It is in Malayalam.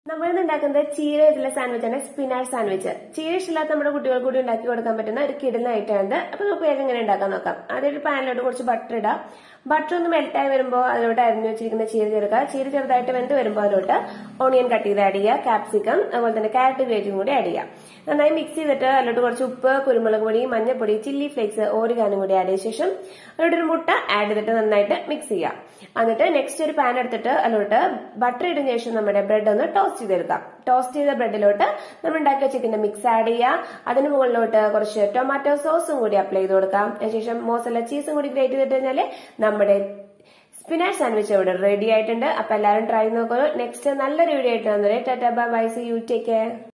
നമ്മളിന്ന് ഉണ്ടാക്കുന്നത് ചീര ഇട്ടുള്ള സാൻഡ്വിച്ച് ആണ് സ്പിനാച്ച് സാൻഡ്വിച്ച് ചീര ഇഷ്ടമില്ലാത്ത നമ്മുടെ കുട്ടികൾക്ക് കൂടി ഉണ്ടാക്കി കൊടുക്കാൻ പറ്റുന്ന ഒരു കിടലായിട്ടാണ് അപ്പൊ നമുക്ക് വേഗം എങ്ങനെ ഉണ്ടാക്കാൻ നോക്കാം ആദ്യം ഒരു പാനിലോട്ട് കുറച്ച് ബട്ടർ ഇടാം ബട്ടർ ഒന്ന് മെൽറ്റായി വരുമ്പോൾ അതിലോട്ട് അരിഞ്ഞു വെച്ചിരിക്കുന്ന ചീര ചേർക്കുക ചീര ചെറുതായിട്ട് വെന്ത് വരുമ്പോൾ അതിലോട്ട് ഓണിയൻ കട്ട് ചെയ്ത് ആഡ് ചെയ്യുക ക്യാപ്സിക്കം അതുപോലെ തന്നെ ക്യാരറ്റ് ഗ്രേറ്റും കൂടി ആഡ് ചെയ്യുക നന്നായി മിക്സ് ചെയ്തിട്ട് അതിലോട്ട് കുറച്ച് ഉപ്പ് കുരുമുളക് പൊടി മഞ്ഞൾപ്പൊടി ചില്ലി ഫ്ലേക്സ് ഓറിഗാനും കൂടി ആഡ് ചെയ്ത ശേഷം അതിലോട്ട് ഒരു മുട്ട ആഡ് ചെയ്തിട്ട് നന്നായിട്ട് മിക്സ് ചെയ്യുക എന്നിട്ട് നെക്സ്റ്റ് ഒരു പാൻ എടുത്തിട്ട് അതിലോട്ട് ബട്ടർ ഇടുന്ന ശേഷം നമ്മുടെ ബ്രെഡ് ഒന്ന് ടോസ്റ്റ് ചെയ്തെടുക്കാം ടോസ്റ്റ് ചെയ്ത ബ്രെഡിലോട്ട് നമ്മൾ ഉണ്ടാക്കി വെച്ചിരിക്കുന്ന മിക്സ് ആഡ് ചെയ്യുക അതിന് മുകളിലോട്ട് കുറച്ച് ടൊമാറ്റോ സോസും കൂടി അപ്ലൈ ചെയ്ത് കൊടുക്കാം അതിനുശേഷം മോസല ചീസും കൂടി ഗ്രേറ്റ് ചെയ്തിട്ട് കഴിഞ്ഞാൽ നമ്മുടെ സ്പിനാച്ച് സാൻഡ്വിച്ച് ഇവിടെ റെഡി ആയിട്ടുണ്ട് അപ്പൊ എല്ലാവരും ട്രൈ നോക്കൂ നെക്സ്റ്റ് നല്ലൊരു വീഡിയോ ആയിട്ട് വന്നേ tata bye see you take care